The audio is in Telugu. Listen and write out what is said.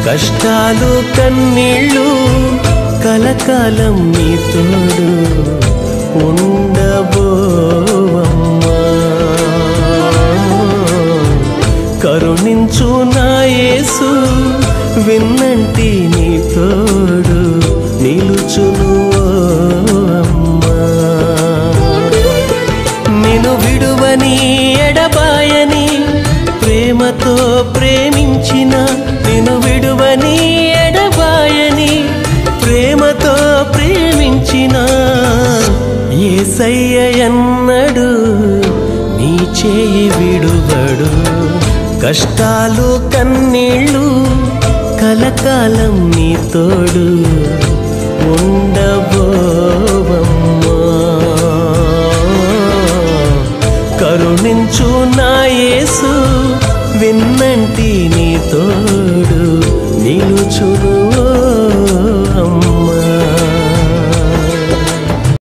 కష్టాలు కన్నీళ్ళు కలకాలం నీ తోడు ఉండబోవమ్మా కరుణించు నా యేసు విన్నంటి నీ తోడు నిలుచును ఓ అమ్మా నిన్ను విడువని ఎడబాయని ప్రేమతో ప్రేమించిన నిన్ను విడువని ఎడబాయని ప్రేమతో ప్రేమించిన ఏసయ్య ఎన్నడు నీ చేయి విడువడు కష్టాలు కన్నీళ్ళు కలకాలం నీ తోడు ఉండబోవమ్మా కరుణించు నా యేసు విన్నంటి నీ తోడు నిలుచును